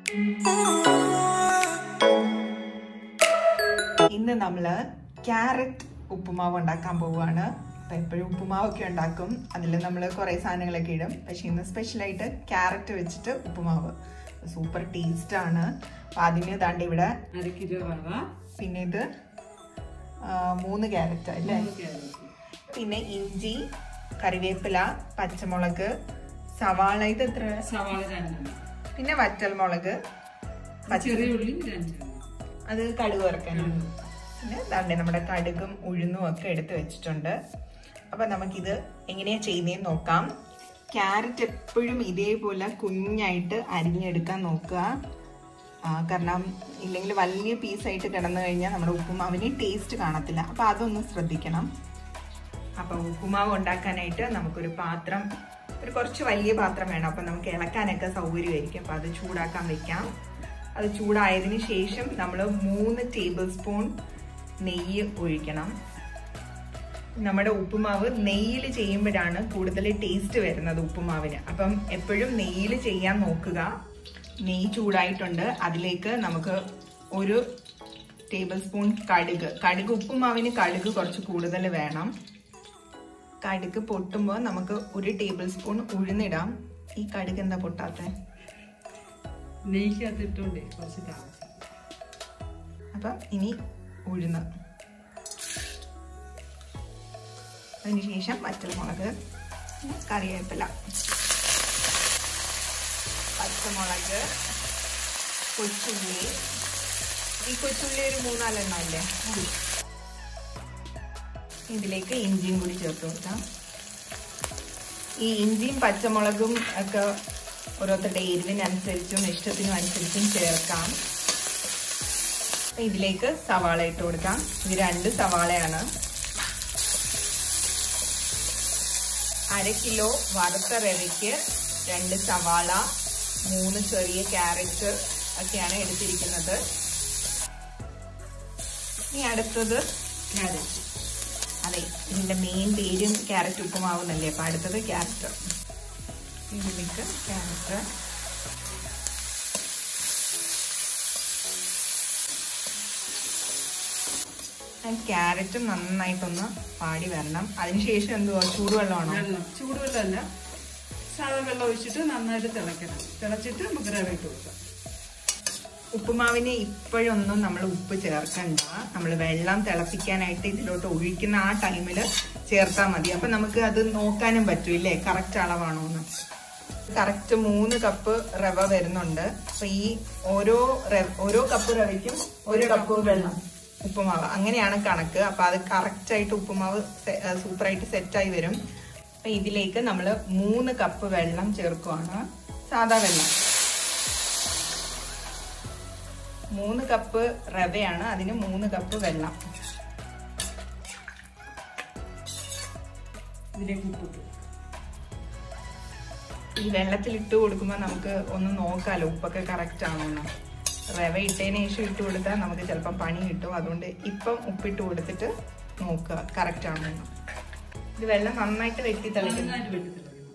ഇന്ന് നമ്മള് ക്യാരറ്റ് ഉപ്പുമാവ് ഉണ്ടാക്കാൻ പോവുകയാണ് അപ്പൊ എപ്പോഴും ഉപ്പുമാവൊക്കെ ഉണ്ടാക്കും അതിൽ നമ്മൾ കുറേ സാധനങ്ങളൊക്കെ ഇടും പക്ഷെ ഇന്ന് സ്പെഷ്യലായിട്ട് ക്യാരറ്റ് വെച്ചിട്ട് ഉപ്പുമാവ് സൂപ്പർ ടേസ്റ്റ് ആണ് അപ്പൊ അതിന് ദാണ്ട് ഇവിടെ അര കിലോ റവ പിന്നെ ഇത് ആ, മൂന്ന് ക്യാരറ്റ് അല്ലേ മൂന്ന് ക്യാരറ്റ് പിന്നെ ഇഞ്ചി കറിവേപ്പില പച്ചമുളക് സവാള ഇത് എത്ര സവാള രണ്ടെണ്ണം പിന്നെ വറ്റൽമുളക് ചെറിയ ഉള്ളി രണ്ടെണ്ണം അത് കടുക് വറക്കാനാണ് പിന്നെ ദാണ്ടെ നമ്മുടെ കടുകും ഉഴുന്നും ഒക്കെ എടുത്ത് വെച്ചിട്ടുണ്ട് അപ്പൊ നമുക്കിത് എങ്ങനെയാ ചെയ്യുന്നതെന്ന് നോക്കാം ക്യാരറ്റ് എപ്പോഴും ഇതേപോലെ കുഞ്ഞായിട്ട് അരിഞ്ഞെടുക്കാൻ നോക്കുക ആ, കാരണം ഇല്ലെങ്കിൽ വലിയ പീസായിട്ട് കിടന്നു കഴിഞ്ഞാൽ നമ്മുടെ ഉപ്പുമാവിന് ടേസ്റ്റ് കാണത്തില്ല അപ്പൊ അതൊന്ന് ശ്രദ്ധിക്കണം അപ്പൊ ഉപ്പുമാവ് ഉണ്ടാക്കാനായിട്ട് നമുക്കൊരു പാത്രം ഒരു കുറച്ച് വലിയ പാത്രം വേണം അപ്പൊ നമുക്ക് ഇളക്കാനൊക്കെ സൗകര്യമായിരിക്കും അപ്പൊ അത് ചൂടാക്കാൻ വെക്കാം അത് ചൂടായതിന് ശേഷം നമ്മൾ മൂന്ന് ടേബിൾ സ്പൂൺ നെയ്യ് ഒഴിക്കണം നമ്മുടെ ഉപ്പുമാവ് നെയ്യിൽ ചെയ്യുമ്പോഴാണ് കൂടുതൽ ടേസ്റ്റ് വരുന്നത് ഉപ്പുമാവിന് അപ്പം എപ്പോഴും നെയ്യിൽ ചെയ്യാൻ നോക്കുക നെയ്യ് ചൂടായിട്ടുണ്ട് അതിലേക്ക് നമുക്ക് ഒരു ടേബിൾ സ്പൂൺ കടുക് കടുക് ഉപ്പുമാവിന് കടുക് കുറച്ച് കൂടുതൽ വേണം കടുക് പൊട്ടുമ്പോൾ നമുക്ക് ഒരു ടേബിൾ സ്പൂൺ ഉഴുന്നിടാം ഈ കടുക് എന്താ പൊട്ടാത്ത നെയ്ക്കകത്ത് ഇട്ടുകൊണ്ട് കുറച്ച് താമസം അപ്പം ഇനി ഉഴുന്ന് അതിനുശേഷം വറ്റൽമുളക് കറിവേപ്പില പച്ചമുളക് കൊച്ചുള്ളി ഈ കൊച്ചുള്ളി ഒരു മൂന്നാലെണ്ണം അല്ലേ ഇതിലേക്ക് ഇഞ്ചിയും കൂടി ചേർത്ത് കൊടുക്കാം ഈ ഇഞ്ചിയും പച്ചമുളകും ഒക്കെ ഓരോരുത്തരുടെ എരിവിനനുസരിച്ചും ഇഷ്ടത്തിനും അനുസരിച്ചും ചേർക്കാം അപ്പൊ ഇതിലേക്ക് സവാള ഇട്ട് കൊടുക്കാം ഇത് രണ്ട് സവാളയാണ് അര കിലോ വറുത്ത റവയ്ക്ക് രണ്ട് സവാള മൂന്ന് ചെറിയ ക്യാരറ്റ് ഒക്കെയാണ് എടുത്തിരിക്കുന്നത് ഇനി അടുത്തത് ക്യാരറ്റ് അതെ ഇതിന്റെ മെയിൻ പേരും ക്യാരറ്റ് ഉപ്പുമാവുന്നല്ലേ അപ്പൊ അടുത്തത് ക്യാരറ്റ് ഇതിലേക്ക് ക്യാരറ്റ് ക്യാരറ്റും നന്നായിട്ടൊന്ന് പാടി വരണം അതിനുശേഷം എന്തുവാ ചൂടുവെള്ളമാണോ വെള്ളം ചൂടുവെള്ളമല്ല സാധാ വെള്ളം ഒഴിച്ചിട്ട് നന്നായിട്ട് തിളയ്ക്കണം തിളച്ചിട്ട് നമുക്ക് റവ ഇട്ട് കൊടുക്കാം ഉപ്പുമാവിന് ഇപ്പോഴൊന്നും നമ്മൾ ഉപ്പ് ചേർക്കണ്ട നമ്മൾ വെള്ളം തിളപ്പിക്കാനായിട്ട് ഇതിലോട്ട് ഒഴിക്കുന്ന ആ ടൈമിൽ ചേർത്താൽ മതി അപ്പൊ നമുക്ക് അത് നോക്കാനും പറ്റും ഇല്ലേ കറക്റ്റ് അളവാണോ എന്ന് കറക്റ്റ് മൂന്ന് കപ്പ് റവ വരുന്നുണ്ട് അപ്പൊ ഈ ഓരോ റവ- ഓരോ കപ്പ് റവയ്ക്കും ഒരു കപ്പ് വെള്ളം ഉപ്പുമാവ് അങ്ങനെയാണ് കണക്ക് അപ്പൊ അത് കറക്റ്റ് ആയിട്ട് ഉപ്പുമാവ് സൂപ്പറായിട്ട് സെറ്റായി വരും അപ്പൊ ഇതിലേക്ക് നമ്മൾ മൂന്ന് കപ്പ് വെള്ളം ചേർക്കുവാണ് സാധാ വെള്ളം മൂന്ന് കപ്പ് റവയാണ് അതിന് മൂന്ന് കപ്പ് വെള്ളം ഇതിലേക്ക് ഉപ്പിട്ട് ഈ വെള്ളത്തിൽ ഇട്ട് കൊടുക്കുമ്പോൾ നമുക്ക് ഒന്ന് നോക്കാലോ ഉപ്പൊക്കെ കറക്റ്റ് ആണോ എന്ന് റവ ഇട്ടതിന് ശേഷം ഇട്ട് കൊടുത്താൽ നമുക്ക് ചിലപ്പം പണി കിട്ടും അതുകൊണ്ട് ഇപ്പം ഉപ്പിട്ട് കൊടുത്തിട്ട് നോക്കുക കറക്റ്റ് ആണോ എന്ന് ഇത് വെള്ളം നന്നായിട്ട് വെട്ടി തിളയ്ക്കുന്നു നന്നായിട്ട് വെട്ടി തിളയ്ക്കണം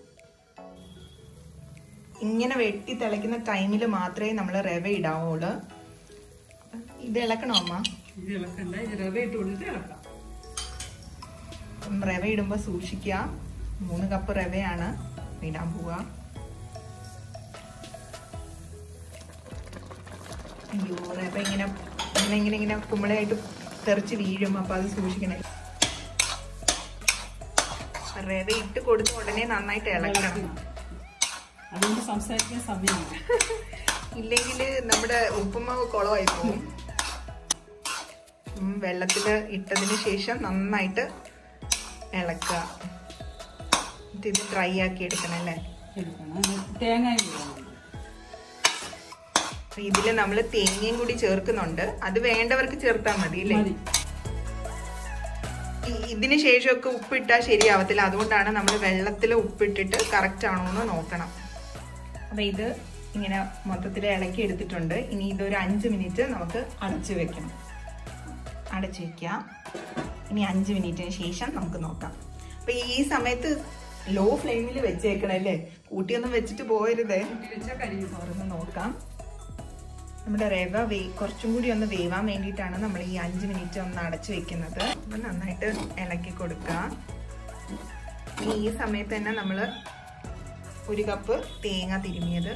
ഇങ്ങനെ വെട്ടി തിളയ്ക്കുന്ന ടൈമിൽ മാത്രമേ നമ്മൾ റവ ഇടാവുള്ളൂ അപ്പം ഇത് ഇളക്കണോ അമ്മ ഇത് ഇളക്കണ്ട ഇത് റവ ഇട്ട് കൊടുത്തിട്ട് ഇളക്കാം അപ്പം റവ ഇടുമ്പോൾ സൂക്ഷിക്കുക മൂന്ന് കപ്പ് റവയാണ് ഇടാൻ പോവുക അയ്യോ റവ ഇങ്ങനെ ഇങ്ങനെ ഇങ്ങനെ ഇങ്ങനെ കുമ്പളയായിട്ട് തെറിച്ച് വീഴും അപ്പൊ അത് സൂക്ഷിക്കണേ റവ ഇട്ട് കൊടുത്ത ഉടനെ നന്നായിട്ട് ഇളക്കണം അതുകൊണ്ട് സംസാരിക്കാൻ സമയമില്ല ഇല്ലെങ്കിൽ നമ്മുടെ ഉപ്പുമാവ് കുളമായി പോകും ഉം, വെള്ളത്തില് ഇട്ടതിന് ശേഷം നന്നായിട്ട് ഇളക്കുക എന്നിട്ട് ഇത് ഡ്രൈ ആക്കി എടുക്കണം അല്ലേ എടുക്കണം അതിന് തേങ്ങയും വേണം അപ്പൊ ഇതില് നമ്മൾ തേങ്ങയും കൂടി ചേർക്കുന്നുണ്ട് അത് വേണ്ടവർക്ക് ചേർത്താൽ മതി അല്ലേ മതി ഈ- ഇതിന് ശേഷമൊക്കെ ഉപ്പിട്ടാൽ ശരിയാവത്തില്ല അതുകൊണ്ടാണ് നമ്മൾ വെള്ളത്തിൽ ഉപ്പിട്ടിട്ട് കറക്റ്റ് ആണോ എന്ന് നോക്കണം അപ്പൊ ഇത് ഇങ്ങനെ മൊത്തത്തിൽ ഇളക്കി എടുത്തിട്ടുണ്ട് ഇനി ഇതൊരു അഞ്ച് മിനിറ്റ് നമുക്ക് അടച്ചു വെക്കണം അടച്ചു വെക്കാം ഇനി അഞ്ച് മിനിറ്റിന് ശേഷം നമുക്ക് നോക്കാം അപ്പൊ ഈ സമയത്ത് ലോ ഫ്ലെയിമിൽ വെച്ചേക്കണല്ലേ കൂട്ടിയൊന്നും വെച്ചിട്ട് പോയരുതേ കൂട്ടി വെച്ചാൽ കരിയും തുറന്ന് നോക്കാം നമ്മുടെ റവ വേ കുറച്ചും കൂടി ഒന്ന് വേവാൻ വേണ്ടിയിട്ടാണ് നമ്മൾ ഈ അഞ്ച് മിനിറ്റ് ഒന്ന് അടച്ചു വെക്കുന്നത് അപ്പം നന്നായിട്ട് ഇളക്കി കൊടുക്കുക ഇനി ഈ സമയത്ത് തന്നെ നമ്മൾ ഒരു കപ്പ് തേങ്ങ തിരുമിയത്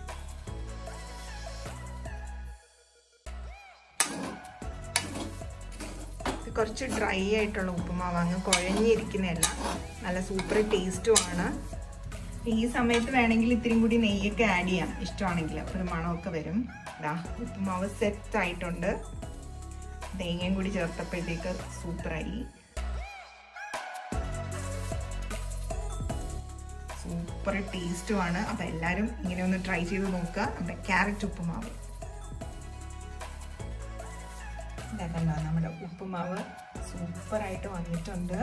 ഇത് കുറച്ച് ഡ്രൈ ആയിട്ടുള്ള ഉപ്പുമാവ് അങ്ങ് കുഴഞ്ഞിരിക്കുന്നതല്ല നല്ല സൂപ്പർ ടേസ്റ്റുമാണ് ഈ സമയത്ത് വേണമെങ്കിൽ ഇത്തിരി കൂടി നെയ്യൊക്കെ ആഡ് ചെയ്യാം ഇഷ്ടമാണെങ്കിൽ അപ്പോൾ ഒരു മണമൊക്കെ വരും ഇതാ ഉപ്പുമാവ് സെറ്റ് ആയിട്ടുണ്ട് തേങ്ങയും കൂടി ചേർത്തപ്പോഴത്തേക്ക് സൂപ്പറായി സൂപ്പർ ടേസ്റ്റുമാണ് അപ്പോൾ എല്ലാവരും ഇങ്ങനെ ഒന്ന് ട്രൈ ചെയ്ത് നോക്കുക നമ്മുടെ ക്യാരറ്റ് ഉപ്പുമാവ് ഇതാക്കണ്ട നമ്മുടെ ഉപ്പുമാവ് സൂപ്പറായിട്ട് വന്നിട്ടുണ്ട്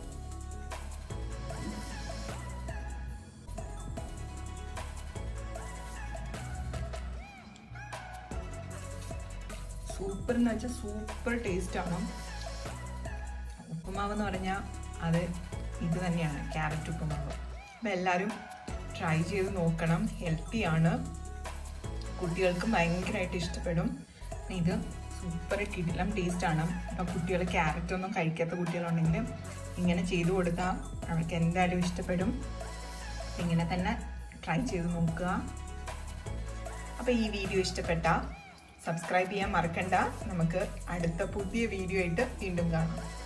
സൂപ്പർ എന്ന് വെച്ചാൽ സൂപ്പർ ടേസ്റ്റ് ആണ് ഉപ്പുമാവ് എന്ന് പറഞ്ഞാൽ അത് ഇത് തന്നെയാണ് ക്യാരറ്റ് ഉപ്പുമാവ് അപ്പം എല്ലാവരും ട്രൈ ചെയ്ത് നോക്കണം ഹെൽത്തിയാണ് കുട്ടികൾക്കും ഭയങ്കരമായിട്ട് ഇഷ്ടപ്പെടും ഇത് സൂപ്പർ കിടിലം ടേസ്റ്റ് ആണ് അപ്പം കുട്ടികൾ ക്യാരറ്റ് ഒന്നും കഴിക്കാത്ത കുട്ടികളുണ്ടെങ്കിൽ ഇങ്ങനെ ചെയ്തു കൊടുക്കാം അവർക്ക് എന്തായാലും ഇഷ്ടപ്പെടും ഇങ്ങനെ തന്നെ ട്രൈ ചെയ്ത് നോക്കുക അപ്പോൾ ഈ വീഡിയോ ഇഷ്ടപ്പെട്ട സബ്സ്ക്രൈബ് ചെയ്യാൻ മറക്കണ്ട നമുക്ക് അടുത്ത പുതിയ വീഡിയോ ആയിട്ട് വീണ്ടും കാണാം